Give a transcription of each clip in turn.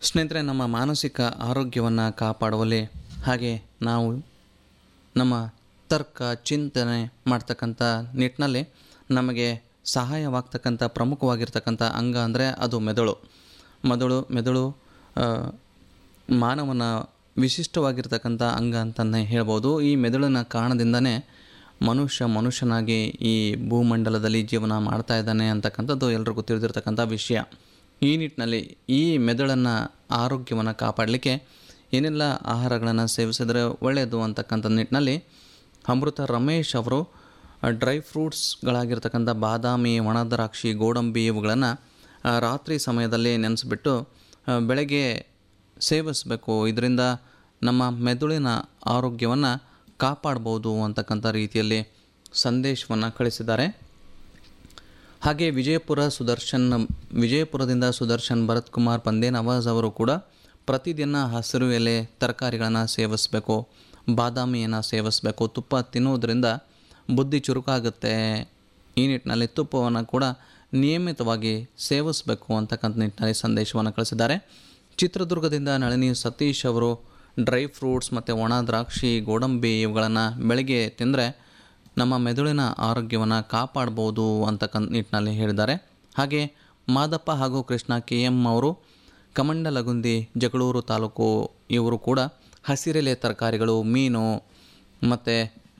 ಸ್ನೇಹಿತರೆ ನಮ್ಮ ಮಾನಸಿಕ ಆರೋಗ್ಯವನ್ನು ಕಾಪಾಡುವಲ್ಲಿ ಹಾಗೆ ನಾವು ನಮ್ಮ ತರ್ಕ ಚಿಂತನೆ ಮಾಡ್ತಕ್ಕಂಥ ನಿಟ್ಟಿನಲ್ಲಿ ನಮಗೆ ಸಹಾಯವಾಗ್ತಕ್ಕಂಥ ಪ್ರಮುಖವಾಗಿರ್ತಕ್ಕಂಥ ಅಂಗ ಅಂದರೆ ಅದು ಮೆದುಳು ಮೆದುಳು ಮೆದುಳು ಆ, ಮಾನವನ ವಿಶಿಷ್ಟವಾಗಿರ್ತಕ್ಕಂಥ ಅಂಗ ಅಂತಲೇ ಹೇಳ್ಬೋದು ಈ ಮೆದುಳಿನ ಕಾರಣದಿಂದನೇ ಮನುಷ್ಯ ಮನುಷ್ಯನಾಗಿ ಈ ಭೂಮಂಡಲದಲ್ಲಿ ಜೀವನ ಮಾಡ್ತಾ ಇದ್ದಾನೆ ಅಂತಕ್ಕಂಥದ್ದು ಎಲ್ರಿಗೂ ತಿಳಿದಿರ್ತಕ್ಕಂಥ ವಿಷಯ ಈ ನಿಟ್ಟಿನಲ್ಲಿ ಈ ಮೆದುಳನ್ನು ಆರೋಗ್ಯವನ್ನು ಕಾಪಾಡಲಿಕ್ಕೆ ಏನೆಲ್ಲ ಆಹಾರಗಳನ್ನು ಸೇವಿಸಿದರೆ ಒಳ್ಳೆಯದು ಅಂತಕ್ಕಂಥ ನಿಟ್ಟಿನಲ್ಲಿ ಅಮೃತ ರಮೇಶ್ ಅವರು ಡ್ರೈ ಫ್ರೂಟ್ಸ್ಗಳಾಗಿರ್ತಕ್ಕಂಥ ಬಾದಾಮಿ ಒಣ ದ್ರಾಕ್ಷಿ ಗೋಡಂಬಿ ಇವುಗಳನ್ನು ರಾತ್ರಿ ಸಮಯದಲ್ಲಿ ನೆನೆಸ್ಬಿಟ್ಟು ಆ, ಬೆಳಗ್ಗೆ ಸೇವಿಸಬೇಕು ಇದರಿಂದ ನಮ್ಮ ಮೆದುಳಿನ ಆರೋಗ್ಯವನ್ನು ಕಾಪಾಡ್ಬೋದು ಅಂತಕ್ಕಂಥ ರೀತಿಯಲ್ಲಿ ಸಂದೇಶವನ್ನು ಕಳಿಸಿದ್ದಾರೆ ಹಾಗೆ ವಿಜಯಪುರ ಸುದರ್ಶನ್ ವಿಜಯಪುರದಿಂದ ಸುದರ್ಶನ್ ಭರತ್ ಕುಮಾರ್ ಪಂದೇ ನವಾಜ್ ಅವರು ಕೂಡ ಪ್ರತಿದಿನ ಹಸಿರು ಎಲೆ ತರಕಾರಿಗಳನ್ನು ಸೇವಿಸಬೇಕು ಬಾದಾಮಿಯನ್ನು ಸೇವಿಸಬೇಕು ತುಪ್ಪ ತಿನ್ನುವುದರಿಂದ ಬುದ್ಧಿ ಚುರುಕಾಗುತ್ತೆ ಈ ನಿಟ್ಟಿನಲ್ಲಿ ತುಪ್ಪವನ್ನು ಕೂಡ ನಿಯಮಿತವಾಗಿ ಸೇವಿಸಬೇಕು ಅಂತಕ್ಕಂಥ ನಿಟ್ಟಿನಲ್ಲಿ ಸಂದೇಶವನ್ನು ಕಳಿಸಿದ್ದಾರೆ ಚಿತ್ರದುರ್ಗದಿಂದ ನಳಿನಿ ಸತೀಶ್ ಅವರು ಡ್ರೈ ಫ್ರೂಟ್ಸ್ ಮತ್ತು ಒಣ ದ್ರಾಕ್ಷಿ ಗೋಡಂಬಿ ಇವುಗಳನ್ನು ಬೆಳಗ್ಗೆ ತಿಂದರೆ ನಮ್ಮ ಮೆದುಳಿನ ಆರೋಗ್ಯವನ್ನು ಕಾಪಾಡ್ಬೋದು ಅಂತಕ್ಕಂಥ ನಿಟ್ಟಿನಲ್ಲಿ ಹೇಳಿದ್ದಾರೆ ಹಾಗೆ ಮಾದಪ್ಪ ಹಾಗೂ ಕೃಷ್ಣ ಕೆ ಎಂ ಅವರು ಕಮಂಡಲಗುಂದಿ ಜಗಳೂರು ತಾಲೂಕು ಇವರು ಕೂಡ ಹಸಿರೆಲೆ ತರಕಾರಿಗಳು ಮೀನು ಮತ್ತು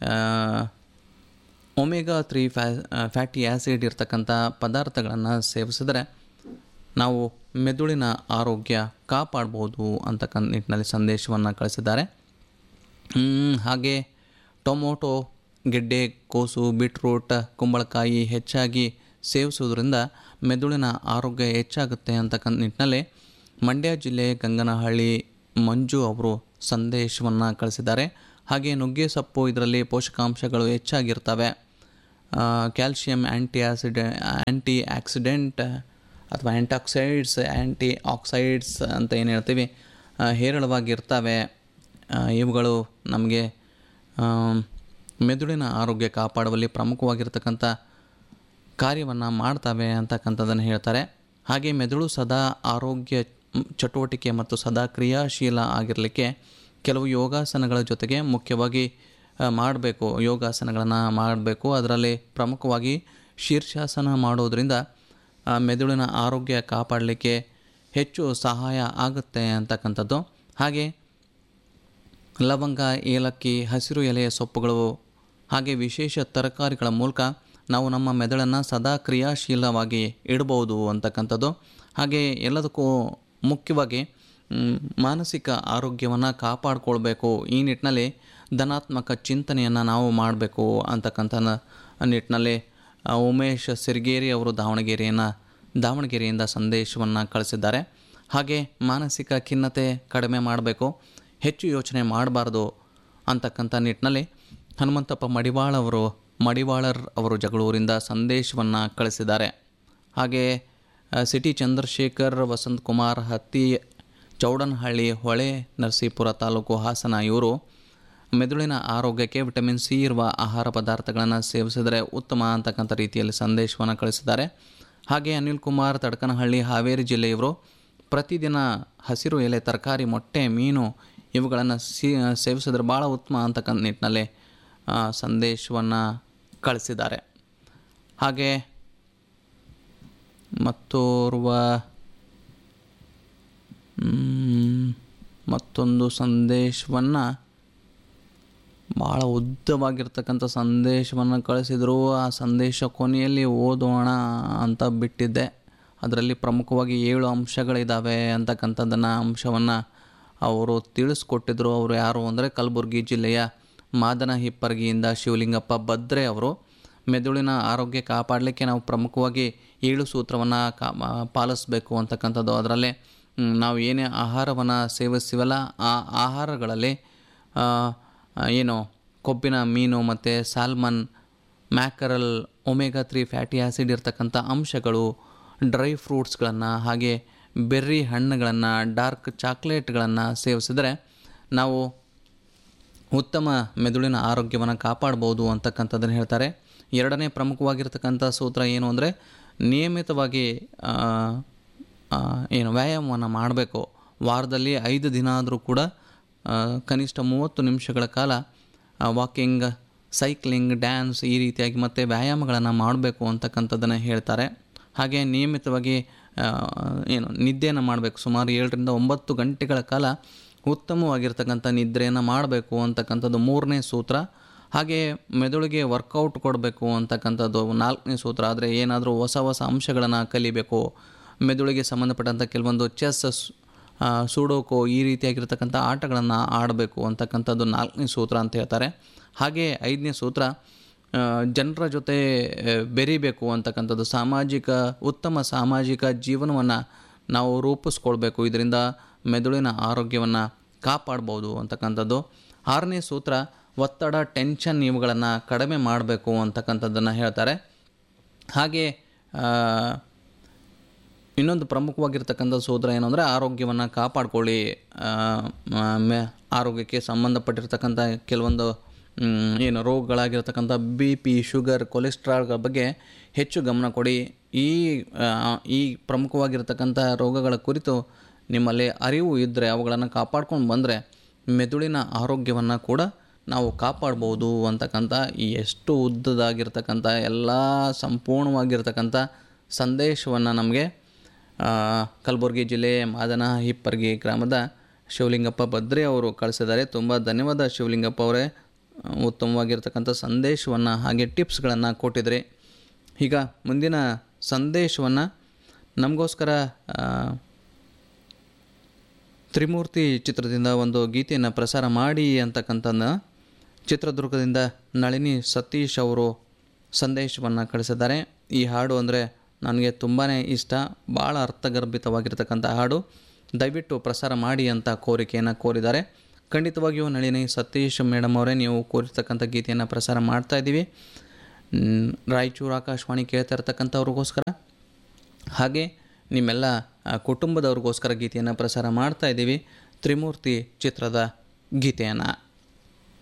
ಒಮೆಗಾ ತ್ರೀ ಫ್ಯಾ ಫ್ಯಾಟಿ ಆ್ಯಸಿಡ್ ಇರ್ತಕ್ಕಂಥ ಪದಾರ್ಥಗಳನ್ನು ಸೇವಿಸಿದರೆ ನಾವು ಮೆದುಳಿನ ಆರೋಗ್ಯ ಕಾಪಾಡ್ಬೋದು ಅಂತಕ್ಕಂಥ ನಿಟ್ಟಿನಲ್ಲಿ ಸಂದೇಶವನ್ನು ಕಳಿಸಿದ್ದಾರೆ ಹ್ಮ್, ಹಾಗೆ ಟೊಮೊಟೊ ಗೆಡ್ಡೆ ಕೋಸು ಬೀಟ್ರೂಟ್ ಕುಂಬಳಕಾಯಿ ಹೆಚ್ಚಾಗಿ ಸೇವಿಸುವುದರಿಂದ ಮೆದುಳಿನ ಆರೋಗ್ಯ ಹೆಚ್ಚಾಗುತ್ತೆ ಅಂತಕ್ಕಂಥ ನಿಟ್ಟಿನಲ್ಲಿ ಮಂಡ್ಯ ಜಿಲ್ಲೆ ಗಂಗನಹಳ್ಳಿ ಮಂಜು ಅವರು ಸಂದೇಶವನ್ನು ಕಳಿಸಿದ್ದಾರೆ ಹಾಗೆ ನುಗ್ಗೆ ಸೊಪ್ಪು ಇದರಲ್ಲಿ ಪೋಷಕಾಂಶಗಳು ಹೆಚ್ಚಾಗಿರ್ತವೆ calcium anti acid antioxidant ಅಥವಾ ಆ್ಯಂಟಾಕ್ಸೈಡ್ಸ್ ಆ್ಯಂಟಿ ಆಕ್ಸೈಡ್ಸ್ ಅಂತ ಏನು ಹೇಳ್ತೀವಿ ಆ, ಹೇರಳವಾಗಿರ್ತವೆ ಆ, ಇವುಗಳು ನಮಗೆ ಆ, ಮೆದುಳಿನ ಆರೋಗ್ಯ ಕಾಪಾಡುವಲ್ಲಿ ಪ್ರಮುಖವಾಗಿರ್ತಕ್ಕಂಥ ಕಾರ್ಯವನ್ನು ಮಾಡ್ತವೆ ಅಂತಕ್ಕಂಥದ್ದನ್ನು ಹೇಳ್ತಾರೆ ಹಾಗೆ ಮೆದುಳು ಸದಾ ಆರೋಗ್ಯ ಮ್, ಚಟುವಟಿಕೆ ಮತ್ತು ಸದಾ ಕ್ರಿಯಾಶೀಲ ಆಗಿರಲಿಕ್ಕೆ ಕೆಲವು ಯೋಗಾಸನಗಳ ಜೊತೆಗೆ ಮುಖ್ಯವಾಗಿ ಮಾಡಬೇಕು ಯೋಗಾಸನಗಳನ್ನು ಮಾಡಬೇಕು ಅದರಲ್ಲಿ ಪ್ರಮುಖವಾಗಿ ಶೀರ್ಷಾಸನ ಮಾಡೋದರಿಂದ ಆ, ಮೆದುಳಿನ ಆರೋಗ್ಯ ಕಾಪಾಡಲಿಕ್ಕೆ ಹೆಚ್ಚು ಸಹಾಯ ಆಗುತ್ತೆ ಅಂತಕ್ಕಂಥದ್ದು ಹಾಗೆ ಲವಂಗ ಏಲಕ್ಕಿ ಹಸಿರು ಎಲೆಯ ಸೊಪ್ಪುಗಳು ಹಾಗೆ ವಿಶೇಷ ತರಕಾರಿಗಳ ಮೂಲಕ ನಾವು ನಮ್ಮ ಮೆದುಳನ್ನು ಸದಾ ಕ್ರಿಯಾಶೀಲವಾಗಿ ಇಡ್ಬೋದು ಅಂತಕ್ಕಂಥದ್ದು ಹಾಗೆ ಎಲ್ಲದಕ್ಕೂ ಮುಖ್ಯವಾಗಿ ಮ್, ಮಾನಸಿಕ ಆರೋಗ್ಯವನ್ನು ಕಾಪಾಡಿಕೊಳ್ಬೇಕು ಈ ನಿಟ್ಟಿನಲ್ಲಿ ಧನಾತ್ಮಕ ಚಿಂತನೆಯನ್ನು ನಾವು ಮಾಡಬೇಕು ಅಂತಕ್ಕಂಥ ನ- ನಿಟ್ಟಿನಲ್ಲಿ ಆ, ಉಮೇಶ್ ಸಿರ್ಗೇರಿ ಅವರು ದಾವಣಗೆರೆಯನ್ನು ದಾವಣಗೆರೆಯಿಂದ ಸಂದೇಶವನ್ನು ಕಳಿಸಿದ್ದಾರೆ ಹಾಗೆ ಮಾನಸಿಕ ಖಿನ್ನತೆ ಕಡಿಮೆ ಮಾಡಬೇಕು ಹೆಚ್ಚು ಯೋಚನೆ ಮಾಡಬಾರ್ದು ಅಂತಕ್ಕಂಥ ನಿಟ್ಟಿನಲ್ಲಿ ಹನುಮಂತಪ್ಪ ಮಡಿವಾಳ ಅವರು ಮಡಿವಾಳರ್ ಅವರು ಜಗಳೂರಿಂದ ಸಂದೇಶವನ್ನು ಕಳಿಸಿದ್ದಾರೆ ಹಾಗೆ ಆ, ಸಿಟಿ ಚಂದ್ರಶೇಖರ್ ವಸಂತ್ ಕುಮಾರ್ ಹತ್ತಿ ಚೌಡನಹಳ್ಳಿ ಹೊಳೆ ನರಸೀಪುರ ತಾಲೂಕು ಹಾಸನ ಇವರು ಮೆದುಳಿನ ಆರೋಗ್ಯಕ್ಕೆ ವಿಟಮಿನ್ ಸಿ ಇರುವ ಆಹಾರ ಪದಾರ್ಥಗಳನ್ನು ಸೇವಿಸಿದರೆ ಉತ್ತಮ ಅಂತಕ್ಕಂಥ ರೀತಿಯಲ್ಲಿ ಸಂದೇಶವನ್ನು ಕಳಿಸಿದ್ದಾರೆ ಹಾಗೆ ಅನಿಲ್ ಕುಮಾರ್ ತಡಕನಹಳ್ಳಿ ಹಾವೇರಿ ಜಿಲ್ಲೆಯವರು ಪ್ರತಿದಿನ ಹಸಿರು ಎಲೆ ತರಕಾರಿ ಮೊಟ್ಟೆ ಮೀನು ಇವುಗಳನ್ನು ಸಿ ಸೇವಿಸಿದ್ರೆ ಭಾಳ ಉತ್ತಮ ಅಂತಕ್ಕಂಥ ನಿಟ್ಟಿನಲ್ಲಿ ಆ, ಸಂದೇಶವನ್ನು ಕಳಿಸಿದ್ದಾರೆ ಹಾಗೆ ಮತ್ತೋರ್ವ ಮ್, ಮತ್ತೊಂದು ಸಂದೇಶವನ್ನು ಭಾಳ ಉದ್ದವಾಗಿರ್ತಕ್ಕಂಥ ಸಂದೇಶವನ್ನು ಕಳಿಸಿದ್ರು ಆ ಸಂದೇಶ ಕೊನೆಯಲ್ಲಿ ಓದೋಣ ಅಂತ ಬಿಟ್ಟಿದ್ದೆ ಅದರಲ್ಲಿ ಪ್ರಮುಖವಾಗಿ ಏಳು ಅಂಶಗಳಿದ್ದಾವೆ ಅಂತಕ್ಕಂಥದ್ದನ್ನು ಅಂಶವನ್ನು ಅವರು ತಿಳಿಸ್ಕೊಟ್ಟಿದ್ರು ಅವರು ಯಾರು ಅಂದರೆ ಕಲಬುರಗಿ ಜಿಲ್ಲೆಯ ಮಾದನ ಹಿಪ್ಪರಗಿಯಿಂದ ಶಿವಲಿಂಗಪ್ಪ ಬದ್ರೆ ಅವರು ಮೆದುಳಿನ ಆರೋಗ್ಯ ಕಾಪಾಡಲಿಕ್ಕೆ ನಾವು ಪ್ರಮುಖವಾಗಿ ಏಳು ಸೂತ್ರವನ್ನು ಕಾ ಪಾಲಿಸಬೇಕು ಅಂತಕ್ಕಂಥದ್ದು ಅದರಲ್ಲೇ ಮ್, ನಾವು ಏನೇ ಆಹಾರವನ್ನು ಸೇವಿಸ್ತೀವಲ್ಲ ಆ ಆಹಾರಗಳಲ್ಲಿ ಆ, ಆ, ಏನು ಕೊಬ್ಬಿನ ಮೀನು ಮತ್ತು salmon mackerel omega three fatty acid ಇರ್ತಕ್ಕಂಥ ಅಂಶಗಳು ಡ್ರೈ ಫ್ರೂಟ್ಸ್ಗಳನ್ನು ಹಾಗೆ ಬೆರ್ರಿ ಹಣ್ಣುಗಳನ್ನು ಡಾರ್ಕ್ ಚಾಕ್ಲೇಟ್ಗಳನ್ನು ಸೇವಿಸಿದರೆ ನಾವು ಉತ್ತಮ ಮೆದುಳಿನ ಆರೋಗ್ಯವನ್ನು ಕಾಪಾಡ್ಬೋದು ಅಂತಕ್ಕಂಥದ್ದನ್ನು ಹೇಳ್ತಾರೆ ಎರಡನೇ ಪ್ರಮುಖವಾಗಿರ್ತಕ್ಕಂಥ ಸೂತ್ರ ಏನು ಅಂದರೆ ನಿಯಮಿತವಾಗಿ ಆ, ಆ, ಏನು ವ್ಯಾಯಾಮವನ್ನು ಮಾಡಬೇಕು ವಾರದಲ್ಲಿ ಐದು ದಿನ ಆದರೂ ಕೂಡ ಆ, ಕನಿಷ್ಠ ಮೂವತ್ತು ನಿಮಿಷಗಳ ಕಾಲ ವಾಕಿಂಗ್ ಸೈಕ್ಲಿಂಗ್ ಡ್ಯಾನ್ಸ್ ಈ ರೀತಿಯಾಗಿ ಮತ್ತು ವ್ಯಾಯಾಮಗಳನ್ನು ಮಾಡಬೇಕು ಅಂತಕ್ಕಂಥದ್ದನ್ನು ಹೇಳ್ತಾರೆ ಹಾಗೆ ನಿಯಮಿತವಾಗಿ ಆ, ಏನು ನಿದ್ದೆಯನ್ನು ಮಾಡಬೇಕು ಸುಮಾರು ಏಳರಿಂದ ಒಂಬತ್ತು ಗಂಟೆಗಳ ಕಾಲ ಉತ್ತಮವಾಗಿರ್ತಕ್ಕಂಥ ನಿದ್ರೆಯನ್ನು ಮಾಡಬೇಕು ಅಂತಕ್ಕಂಥದ್ದು ಮೂರನೇ ಸೂತ್ರ ಹಾಗೆ ಮೆದುಳಿಗೆ ವರ್ಕೌಟ್ ಕೊಡಬೇಕು ಅಂತಕ್ಕಂಥದ್ದು ನಾಲ್ಕನೇ ಸೂತ್ರ ಆದರೆ ಏನಾದರೂ ಹೊಸ ಹೊಸ ಅಂಶಗಳನ್ನು ಕಲಿಬೇಕು ಮೆದುಳಿಗೆ ಸಂಬಂಧಪಟ್ಟಂಥ ಕೆಲವೊಂದು ಚೆಸ್ ಸುಡೋಕೋ ಈ ರೀತಿಯಾಗಿರ್ತಕ್ಕಂಥ ಆಟಗಳನ್ನು ಆಡಬೇಕು ಅಂತಕ್ಕಂಥದ್ದು ನಾಲ್ಕನೇ ಸೂತ್ರ ಅಂತ ಹೇಳ್ತಾರೆ ಹಾಗೆ ಐದನೇ ಸೂತ್ರ ಆ, ಜನರ ಜೊತೆ ಆ, ಬೆರೀಬೇಕು ಅಂತಕ್ಕಂಥದ್ದು ಸಾಮಾಜಿಕ ಉತ್ತಮ ಸಾಮಾಜಿಕ ಜೀವನವನ್ನು ನಾವು ರೂಪಿಸ್ಕೊಳ್ಬೇಕು ಇದರಿಂದ ಮೆದುಳಿನ ಆರೋಗ್ಯವನ್ನು ಕಾಪಾಡ್ಬೋದು ಅಂತಕ್ಕಂಥದ್ದು ಆರನೇ ಸೂತ್ರ ಒತ್ತಡ ಟೆನ್ಷನ್ ಇವುಗಳನ್ನು ಕಡಿಮೆ ಮಾಡಬೇಕು ಅಂತಕ್ಕಂಥದ್ದನ್ನು ಹೇಳ್ತಾರೆ ಹಾಗೆ ಆ, ಇನ್ನೊಂದು ಪ್ರಮುಖವಾಗಿರ್ತಕ್ಕಂಥ ಸೂತ್ರ ಏನು ಅಂದರೆ ಆರೋಗ್ಯವನ್ನು ಕಾಪಾಡ್ಕೊಳ್ಳಿ ಆ, ಮ- ಮೆ- ಆರೋಗ್ಯಕ್ಕೆ ಸಂಬಂಧಪಟ್ಟಿರ್ತಕ್ಕಂಥ ಕೆಲವೊಂದು ಮ್, ಏನು ರೋಗಗಳಾಗಿರ್ತಕ್ಕಂಥ ಬಿ ಪಿ ಶುಗರ್ ಕೊಲೆಸ್ಟ್ರಾಲ್ಗಳ ಬಗ್ಗೆ ಹೆಚ್ಚು ಗಮನ ಕೊಡಿ ಈ ಆ, ಈ ಪ್ರಮುಖವಾಗಿರ್ತಕ್ಕಂಥ ರೋಗಗಳ ಕುರಿತು ನಿಮ್ಮಲ್ಲಿ ಅರಿವು ಇದ್ದರೆ ಅವುಗಳನ್ನು ಕಾಪಾಡ್ಕೊಂಡು ಬಂದರೆ ಮೆದುಳಿನ ಆರೋಗ್ಯವನ್ನು ಕೂಡ ನಾವು ಕಾಪಾಡ್ಬೋದು ಅಂತಕ್ಕಂಥ ಈ ಎಷ್ಟು ಉದ್ದದಾಗಿರ್ತಕ್ಕಂಥ ಎಲ್ಲ ಸಂಪೂರ್ಣವಾಗಿರ್ತಕ್ಕಂಥ ಸಂದೇಶವನ್ನು ನಮಗೆ ಆ, ಕಲಬುರಗಿ ಜಿಲ್ಲೆ ಮಾದನ ಹಿಪ್ಪರ್ಗಿ ಗ್ರಾಮದ ಶಿವಲಿಂಗಪ್ಪ ಬದ್ರಿ ಅವರು ಕಳಿಸಿದ್ದಾರೆ ತುಂಬ ಧನ್ಯವಾದ ಶಿವಲಿಂಗಪ್ಪ ಅವರೇ ಆ, ಉತ್ತಮವಾಗಿರ್ತಕ್ಕಂಥ ಸಂದೇಶವನ್ನು ಹಾಗೆ ಟಿಪ್ಸ್ಗಳನ್ನು ಕೊಟ್ಟಿದ್ರಿ ಈಗ ಮುಂದಿನ ಸಂದೇಶವನ್ನು ನಮಗೋಸ್ಕರ ಆ, ತ್ರಿಮೂರ್ತಿ ಚಿತ್ರದಿಂದ ಒಂದು ಗೀತೆಯನ್ನು ಪ್ರಸಾರ ಮಾಡಿ ಅಂತಕ್ಕಂಥದ್ದನ್ನ ಚಿತ್ರದುರ್ಗದಿಂದ ನಳಿನಿ ಸತೀಶ್ ಅವರು ಸಂದೇಶವನ್ನು ಕಳಿಸಿದ್ದಾರೆ ಈ ಹಾಡು ಅಂದರೆ ನನಗೆ ತುಂಬಾ ಇಷ್ಟ ಭಾಳ ಅರ್ಥಗರ್ಭಿತವಾಗಿರ್ತಕ್ಕಂಥ ಹಾಡು ದಯವಿಟ್ಟು ಪ್ರಸಾರ ಮಾಡಿ ಅಂತ ಕೋರಿಕೆಯನ್ನು ಕೋರಿದ್ದಾರೆ ಖಂಡಿತವಾಗಿಯೂ ನಳಿನಿ ಸತೀಶ್ ಮೇಡಮ್ ಅವರೇ ನೀವು ಕೋರಿರ್ತಕ್ಕಂಥ ಗೀತೆಯನ್ನು ಪ್ರಸಾರ ಮಾಡ್ತಾ ಇದ್ದೀವಿ ಮ್, ರಾಯಚೂರು ಆಕಾಶವಾಣಿ ಕೇಳ್ತಾ ಇರ್ತಕ್ಕಂಥವ್ರಿಗೋಸ್ಕರ ಹಾಗೆ ನಿಮ್ಮೆಲ್ಲ ಆ, ಕುಟುಂಬದವ್ರಿಗೋಸ್ಕರ ಗೀತೆಯನ್ನು ಪ್ರಸಾರ ಮಾಡ್ತಾ ಇದ್ದೀವಿ ತ್ರಿಮೂರ್ತಿ ಚಿತ್ರದ ಗೀತೆಯನ್ನು